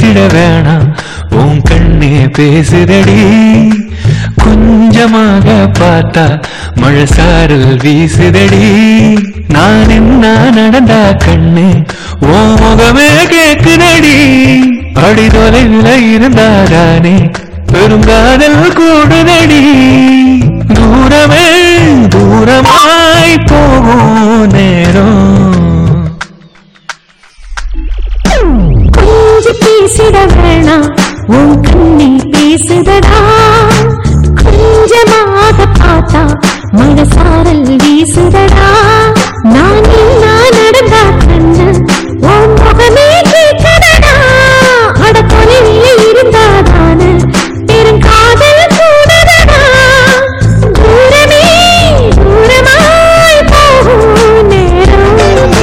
பேசிட வேணாம் உன் கண்ணே பேசுதடி கொஞ்சமாக பார்த்தா மழை சாரல் வீசுதடி நான் என்ன நடந்தா கண்ணு ஓ முகமே கேக்குதடி அடி தொலைவில் இருந்தாதானே பெருங்காதல் கூடுதடி தூரமே தூரமாய் போகும் நேரம் கொஞ்சம் பேசிட வேணாம் உன் கண்ணை பேசுதடா கொஞ்சமாக பார்த்தா மனசாரல் வீசுதடா நான் என்ன நடந்தா கண்ணு உன் முகமே கேட்கதடா அட தொலைவில் இருந்தாதான பெருங்காதல் கூடதடா தூரமே தூரமாய் போகும் நேரம்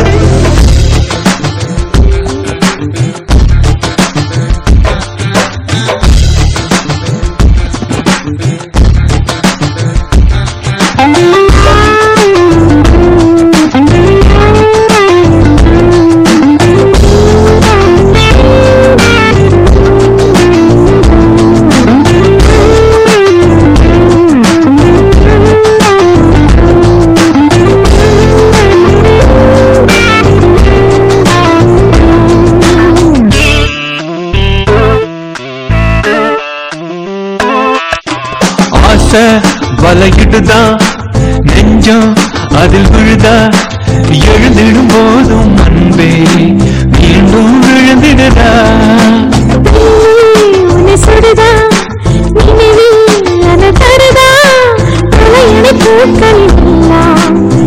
ஆசை வலையிடுதான் நெஞ்சம் அதில் விழுதா எழுந்திடும் போதும் அன்பே மீண்டும் விழுந்திடுதா உன்னை சுடுதா நினைவில் அன தருதா தலையணை பூக்கள் எல்லாம்